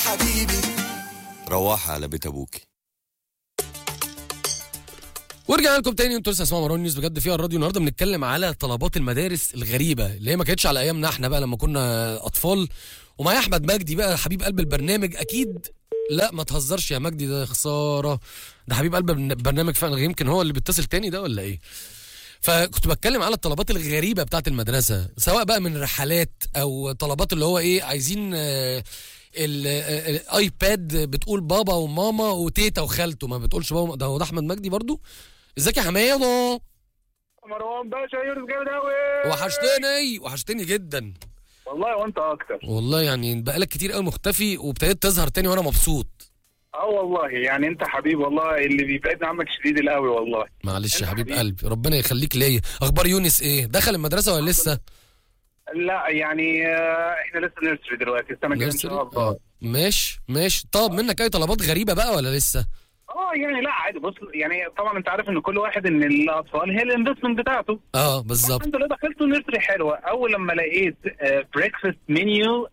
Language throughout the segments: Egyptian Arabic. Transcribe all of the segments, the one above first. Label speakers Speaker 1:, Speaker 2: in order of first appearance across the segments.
Speaker 1: حبيبي روحي على بيت ابوكي
Speaker 2: ورجعنا لكم تاني انتوا لسه اسمعوا مروان نيوز بجد فيها الراديو النهارده بنتكلم على طلبات المدارس الغريبه اللي هي ما كانتش على ايامنا احنا بقى لما كنا اطفال ومعايا احمد مجدي بقى حبيب قلب البرنامج اكيد لا ما تهزرش يا مجدي ده خساره ده حبيب قلب البرنامج فعلا يمكن هو اللي بيتصل تاني ده ولا ايه فكنت بتكلم على الطلبات الغريبه بتاعت المدرسه سواء بقى من رحلات او طلبات اللي هو ايه عايزين آه، ال- آه، الايباد بتقول بابا وماما وتيتا وخالته ما بتقولش بابا ده هو ده احمد مجدي برضو ازيك يا حماده
Speaker 3: مروان باشا يونس جامد قوي
Speaker 2: وحشتني وحشتني جدا
Speaker 3: والله وانت اكتر
Speaker 2: والله يعني بقالك كتير قوي مختفي وابتديت تظهر تاني وانا مبسوط
Speaker 3: اه والله يعني انت حبيب والله اللي بيبعدنا عنك شديد القوي والله
Speaker 2: معلش يا
Speaker 3: أنت
Speaker 2: حبيب
Speaker 3: حبيبي.
Speaker 2: قلبي ربنا يخليك ليا اخبار يونس ايه دخل المدرسه ولا لسه
Speaker 3: لا يعني آه، احنا لسه نيرسري دلوقتي السنه الجايه ان شاء
Speaker 2: نيرسري؟
Speaker 3: الله
Speaker 2: آه. ماشي ماشي طب منك اي طلبات غريبه بقى ولا لسه
Speaker 3: اه يعني لا عادي بص يعني طبعا انت عارف ان كل واحد ان الاطفال هي الانفستمنت بتاعته
Speaker 2: اه بالظبط
Speaker 3: الحمد لله دخلت نيرسري حلوه اول لما لقيت بريكفاست منيو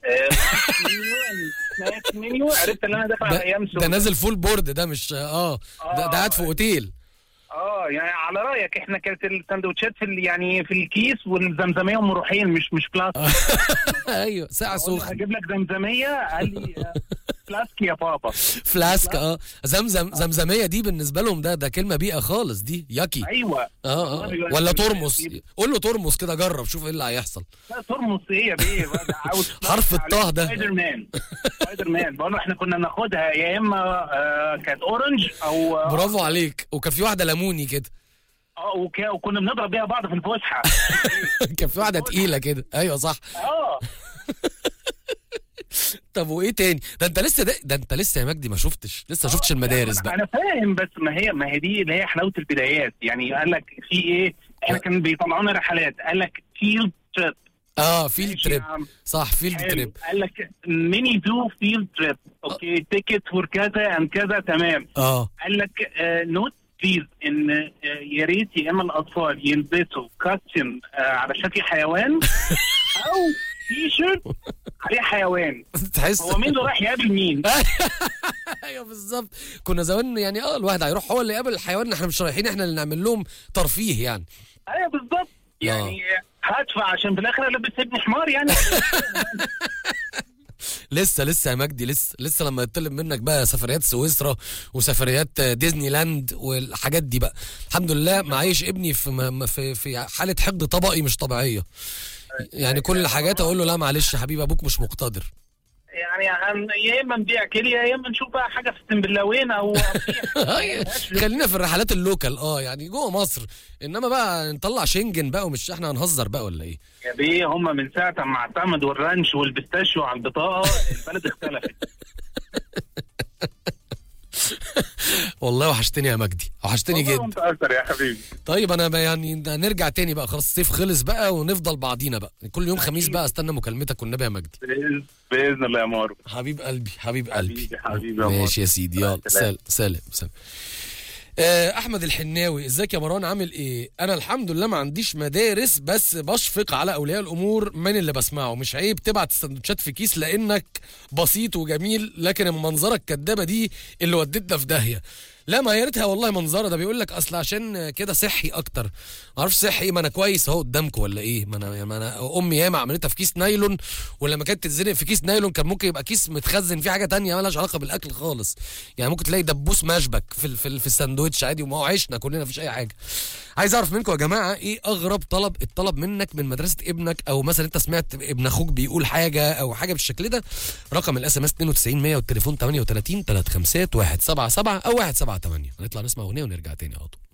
Speaker 3: سناك منيو عرفت ان انا داخل على ايام
Speaker 2: ده, ده
Speaker 3: سودة.
Speaker 2: نازل فول بورد ده مش اه ده, ده قاعد في اوتيل
Speaker 3: اه يعني على رايك احنا كانت السندوتشات في ال- يعني في الكيس والزمزميه ام روحين مش مش بلاستيك
Speaker 2: ايوه ساعه
Speaker 3: قلنا
Speaker 2: سخن
Speaker 3: هجيب لك زمزميه قال لي آه، بلاستيك يا بابا
Speaker 2: فلاسك اه زمزم زمزميه دي بالنسبه لهم ده ده كلمه بيئه خالص دي ياكي
Speaker 3: ايوه
Speaker 2: اه اه
Speaker 3: والله
Speaker 2: ولا
Speaker 3: يعني
Speaker 2: ترمس قول له ترمس كده جرب شوف ايه اللي هيحصل
Speaker 3: لا ترمس ايه يا بيه بقى ده عاوز
Speaker 2: حرف الطه ده.
Speaker 3: سبايدر مان سبايدر مان بقول له احنا كنا ناخدها يا اما آه، كانت اورنج او آه،
Speaker 2: برافو عليك وكان في واحده ليموني كده
Speaker 3: اه وك- وكنا بنضرب بيها بعض في الفسحه
Speaker 2: كان في واحده تقيله كده ايوه صح
Speaker 3: اه
Speaker 2: طب وايه تاني ده انت لسه ده, ده انت لسه يا مجدي ما شفتش لسه شفتش المدارس
Speaker 3: أنا-
Speaker 2: بقى
Speaker 3: انا فاهم بس ما هي ما هي دي اللي هي حلاوه البدايات يعني قال لك في ايه احنا كان بيطلعونا رحلات قال لك فيلد تريب
Speaker 2: اه فيلد تريب صح فيلد
Speaker 3: حلو.
Speaker 2: تريب
Speaker 3: قال لك ميني دو فيلد تريب اوكي تيكت فور كذا ام كذا تمام
Speaker 2: اه
Speaker 3: قال لك نوت بليز ان آه، يا ريت يا اما الاطفال يلبسوا كاستم على شكل حيوان او تي شيرت عليه حيوان
Speaker 2: تحس
Speaker 3: هو مين اللي رايح يقابل مين؟
Speaker 2: ايوه بالظبط كنا زمان يعني اه الواحد هيروح هو اللي يقابل الحيوان احنا مش رايحين احنا اللي نعمل لهم ترفيه يعني
Speaker 3: ايوه بالظبط يعني هدفع عشان في الاخر البس ابن حمار يعني
Speaker 2: لسه لسه يا مجدي لسه لسه لما يطلب منك بقى سفريات سويسرا وسفريات ديزني لاند والحاجات دي بقى الحمد لله معيش ابني في م- في في حاله حقد طبقي مش طبيعيه يعني كل الحاجات اقول له لا معلش يا حبيبي ابوك مش مقتدر
Speaker 3: يعني هن- يا اما نبيع كليه يا اما نشوف بقى حاجه في السنبلاوين او
Speaker 2: خلينا في الرحلات اللوكال اه يعني جوه مصر انما بقى نطلع شنجن بقى ومش احنا هنهزر بقى ولا ايه
Speaker 3: يا بيه هم من ساعه ما اعتمدوا الرانش والبيستاشيو على البطاقه البلد اختلفت
Speaker 2: والله وحشتني يا مجدي وحشتني
Speaker 3: والله
Speaker 2: جدا
Speaker 3: وانت اكتر يا حبيبي
Speaker 2: طيب انا بقى يعني نرجع تاني بقى خلاص الصيف خلص بقى ونفضل بعضينا بقى كل يوم خميس بقى استنى مكالمتك والنبي يا مجدي
Speaker 3: بإذن- باذن الله يا مارو
Speaker 2: حبيب قلبي حبيب قلبي
Speaker 3: حبيبي حبيبي يا
Speaker 2: ماشي يا
Speaker 3: مارو.
Speaker 2: سيدي يلا سلام سلام سلام آه، احمد الحناوي ازيك يا مروان عامل ايه انا الحمد لله ما عنديش مدارس بس بشفق على اولياء الامور من اللي بسمعه مش عيب تبعت السندوتشات في كيس لانك بسيط وجميل لكن المنظره الكدابه دي اللي ودتنا في داهيه لا ما يا ريتها والله منظره ده بيقول لك اصل عشان كده صحي اكتر ما اعرفش صحي ايه ما انا كويس اهو قدامكم ولا ايه ما انا ما انا امي ياما عملتها في كيس نايلون ولما كانت تتزنق في كيس نايلون كان ممكن يبقى كيس متخزن فيه حاجه تانية مالهاش علاقه بالاكل خالص يعني ممكن تلاقي دبوس مشبك في ال- في, ال- في الساندوتش عادي وما هو عشنا كلنا مفيش اي حاجه عايز اعرف منكم يا جماعه ايه اغرب طلب اتطلب منك من مدرسه ابنك او مثلا انت سمعت ابن اخوك بيقول حاجه او حاجه بالشكل ده رقم الاس ام اس 92 100 والتليفون 38 35 177 او 178 هنطلع نسمع اغنيه ونرجع تاني على طول